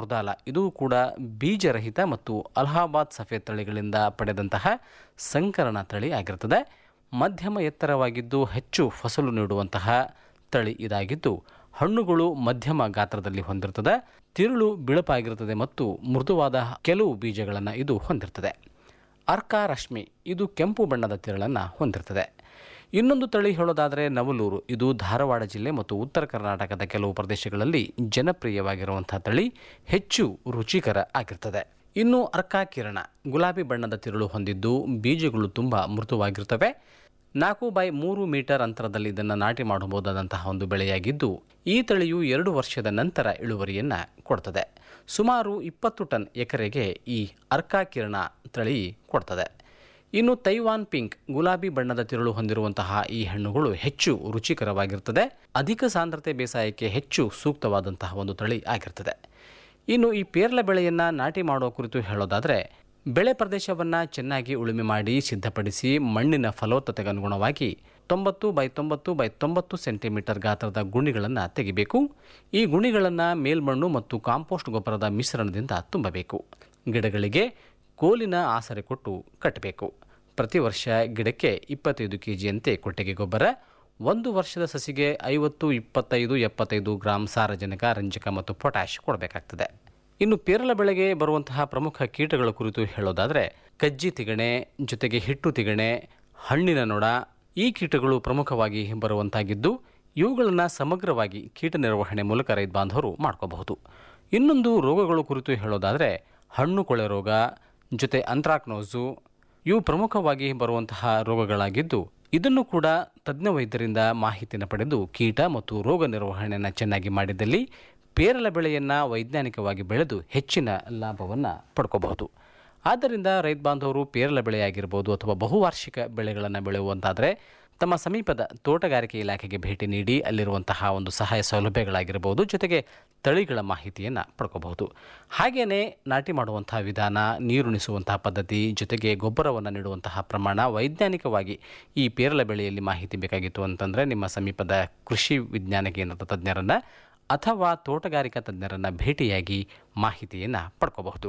ಮುರ್ದಾಲ ಇದು ಕೂಡ ಬೀಜರಹಿತ ಮತ್ತು ಅಲಹಾಬಾದ್ ಸಫೇದ್ ತಳಿಗಳಿಂದ ಪಡೆದಂತಹ ಸಂಕರಣ ತಳಿ ಆಗಿರುತ್ತದೆ ಮಧ್ಯಮ ಎತ್ತರವಾಗಿದ್ದು ಹೆಚ್ಚು ಫಸಲು ನೀಡುವಂತಹ ತಳಿ ಇದಾಗಿದ್ದು ಹಣ್ಣುಗಳು ಮಧ್ಯಮ ಗಾತ್ರದಲ್ಲಿ ಹೊಂದಿರುತ್ತದೆ ತಿರುಳು ಬಿಳುಪಾಗಿರುತ್ತದೆ ಮತ್ತು ಮೃದುವಾದ ಕೆಲವು ಬೀಜಗಳನ್ನು ಇದು ಹೊಂದಿರುತ್ತದೆ ಅರ್ಕಾ ರಶ್ಮಿ ಇದು ಕೆಂಪು ಬಣ್ಣದ ತಿರುಳನ್ನು ಹೊಂದಿರುತ್ತದೆ ಇನ್ನೊಂದು ತಳಿ ಹೇಳೋದಾದರೆ ನವಲೂರು ಇದು ಧಾರವಾಡ ಜಿಲ್ಲೆ ಮತ್ತು ಉತ್ತರ ಕರ್ನಾಟಕದ ಕೆಲವು ಪ್ರದೇಶಗಳಲ್ಲಿ ಜನಪ್ರಿಯವಾಗಿರುವಂಥ ತಳಿ ಹೆಚ್ಚು ರುಚಿಕರ ಆಗಿರ್ತದೆ ಇನ್ನು ಅರ್ಕಾ ಕಿರಣ ಗುಲಾಬಿ ಬಣ್ಣದ ತಿರುಳು ಹೊಂದಿದ್ದು ಬೀಜಗಳು ತುಂಬ ಮೃದುವಾಗಿರ್ತವೆ ನಾಲ್ಕು ಬೈ ಮೂರು ಮೀಟರ್ ಅಂತರದಲ್ಲಿ ಇದನ್ನು ನಾಟಿ ಮಾಡಬಹುದಾದಂತಹ ಒಂದು ಬೆಳೆಯಾಗಿದ್ದು ಈ ತಳಿಯು ಎರಡು ವರ್ಷದ ನಂತರ ಇಳುವರಿಯನ್ನು ಕೊಡ್ತದೆ ಸುಮಾರು ಇಪ್ಪತ್ತು ಟನ್ ಎಕರೆಗೆ ಈ ಅರ್ಕಾ ಕಿರಣ ತಳಿ ಕೊಡ್ತದೆ ಇನ್ನು ತೈವಾನ್ ಪಿಂಕ್ ಗುಲಾಬಿ ಬಣ್ಣದ ತಿರುಳು ಹೊಂದಿರುವಂತಹ ಈ ಹಣ್ಣುಗಳು ಹೆಚ್ಚು ರುಚಿಕರವಾಗಿರ್ತದೆ ಅಧಿಕ ಸಾಂದ್ರತೆ ಬೇಸಾಯಕ್ಕೆ ಹೆಚ್ಚು ಸೂಕ್ತವಾದಂತಹ ಒಂದು ತಳಿ ಆಗಿರ್ತದೆ ಇನ್ನು ಈ ಪೇರ್ಲ ಬೆಳೆಯನ್ನು ನಾಟಿ ಮಾಡುವ ಕುರಿತು ಹೇಳೋದಾದರೆ ಬೆಳೆ ಪ್ರದೇಶವನ್ನು ಚೆನ್ನಾಗಿ ಉಳುಮೆ ಮಾಡಿ ಸಿದ್ಧಪಡಿಸಿ ಮಣ್ಣಿನ ಫಲವತ್ತತೆಗೆ ಅನುಗುಣವಾಗಿ ತೊಂಬತ್ತು ಬೈ ತೊಂಬತ್ತು ಬೈ ತೊಂಬತ್ತು ಸೆಂಟಿಮೀಟರ್ ಗಾತ್ರದ ಗುಣಿಗಳನ್ನು ತೆಗಿಬೇಕು ಈ ಗುಣಿಗಳನ್ನು ಮೇಲ್ಮಣ್ಣು ಮತ್ತು ಕಾಂಪೋಸ್ಟ್ ಗೊಬ್ಬರದ ಮಿಶ್ರಣದಿಂದ ತುಂಬಬೇಕು ಗಿಡಗಳಿಗೆ ಕೋಲಿನ ಆಸರೆ ಕೊಟ್ಟು ಕಟ್ಟಬೇಕು ಪ್ರತಿ ವರ್ಷ ಗಿಡಕ್ಕೆ ಇಪ್ಪತ್ತೈದು ಕೆ ಜಿಯಂತೆ ಕೊಟ್ಟಿಗೆ ಗೊಬ್ಬರ ಒಂದು ವರ್ಷದ ಸಸಿಗೆ ಐವತ್ತು ಇಪ್ಪತ್ತೈದು ಎಪ್ಪತ್ತೈದು ಗ್ರಾಂ ಸಾರಜನಕ ರಂಜಕ ಮತ್ತು ಪೊಟ್ಯಾಷ್ ಕೊಡಬೇಕಾಗ್ತದೆ ಇನ್ನು ಪೇರಲ ಬೆಳೆಗೆ ಬರುವಂತಹ ಪ್ರಮುಖ ಕೀಟಗಳ ಕುರಿತು ಹೇಳೋದಾದರೆ ಕಜ್ಜಿ ತಿಗಣೆ ಜೊತೆಗೆ ಹಿಟ್ಟು ತಿಗಣೆ ಹಣ್ಣಿನ ನೊಣ ಈ ಕೀಟಗಳು ಪ್ರಮುಖವಾಗಿ ಬರುವಂತಾಗಿದ್ದು ಇವುಗಳನ್ನು ಸಮಗ್ರವಾಗಿ ಕೀಟ ನಿರ್ವಹಣೆ ಮೂಲಕ ರೈತ ಬಾಂಧವರು ಮಾಡ್ಕೋಬಹುದು ಇನ್ನೊಂದು ರೋಗಗಳ ಕುರಿತು ಹೇಳೋದಾದರೆ ಹಣ್ಣು ಕೊಳೆ ರೋಗ ಜೊತೆ ಅಂತ್ರಾಕ್ನೋಸು ಇವು ಪ್ರಮುಖವಾಗಿ ಬರುವಂತಹ ರೋಗಗಳಾಗಿದ್ದು ಇದನ್ನು ಕೂಡ ತಜ್ಞ ವೈದ್ಯರಿಂದ ಮಾಹಿತಿಯನ್ನು ಪಡೆದು ಕೀಟ ಮತ್ತು ರೋಗ ನಿರ್ವಹಣೆಯನ್ನು ಚೆನ್ನಾಗಿ ಮಾಡಿದಲ್ಲಿ ಪೇರಲ ಬೆಳೆಯನ್ನು ವೈಜ್ಞಾನಿಕವಾಗಿ ಬೆಳೆದು ಹೆಚ್ಚಿನ ಲಾಭವನ್ನು ಪಡ್ಕೋಬಹುದು ಆದ್ದರಿಂದ ರೈತ ಬಾಂಧವರು ಪೇರಲ ಬೆಳೆಯಾಗಿರ್ಬೋದು ಅಥವಾ ಬಹುವಾರ್ಷಿಕ ಬೆಳೆಗಳನ್ನು ಬೆಳೆಯುವಂತಾದರೆ ತಮ್ಮ ಸಮೀಪದ ತೋಟಗಾರಿಕೆ ಇಲಾಖೆಗೆ ಭೇಟಿ ನೀಡಿ ಅಲ್ಲಿರುವಂತಹ ಒಂದು ಸಹಾಯ ಸೌಲಭ್ಯಗಳಾಗಿರ್ಬೋದು ಜೊತೆಗೆ ತಳಿಗಳ ಮಾಹಿತಿಯನ್ನು ಪಡ್ಕೋಬಹುದು ಹಾಗೆಯೇ ನಾಟಿ ಮಾಡುವಂತಹ ವಿಧಾನ ನೀರುಣಿಸುವಂತಹ ಪದ್ಧತಿ ಜೊತೆಗೆ ಗೊಬ್ಬರವನ್ನು ನೀಡುವಂತಹ ಪ್ರಮಾಣ ವೈಜ್ಞಾನಿಕವಾಗಿ ಈ ಪೇರಲ ಬೆಳೆಯಲ್ಲಿ ಮಾಹಿತಿ ಬೇಕಾಗಿತ್ತು ಅಂತಂದರೆ ನಿಮ್ಮ ಸಮೀಪದ ಕೃಷಿ ವಿಜ್ಞಾನ ಕೇಂದ್ರದ ತಜ್ಞರನ್ನು ಅಥವಾ ತೋಟಗಾರಿಕಾ ತಜ್ಞರನ್ನು ಭೇಟಿಯಾಗಿ ಮಾಹಿತಿಯನ್ನು ಪಡ್ಕೋಬಹುದು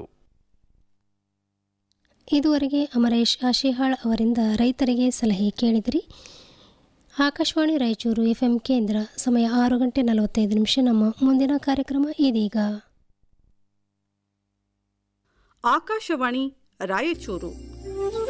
ಇದುವರೆಗೆ ಅಮರೇಶ್ ಆಶಿಹಾಳ್ ಅವರಿಂದ ರೈತರಿಗೆ ಸಲಹೆ ಕೇಳಿದಿರಿ ಆಕಾಶವಾಣಿ ರಾಯಚೂರು ಎಫ್ಎಂ ಕೇಂದ್ರ ಸಮಯ ಆರು ಗಂಟೆ ನಲವತ್ತೈದು ನಿಮಿಷ ನಮ್ಮ ಮುಂದಿನ ಕಾರ್ಯಕ್ರಮ ಇದೀಗ ಆಕಾಶವಾಣಿ ರಾಯಚೂರು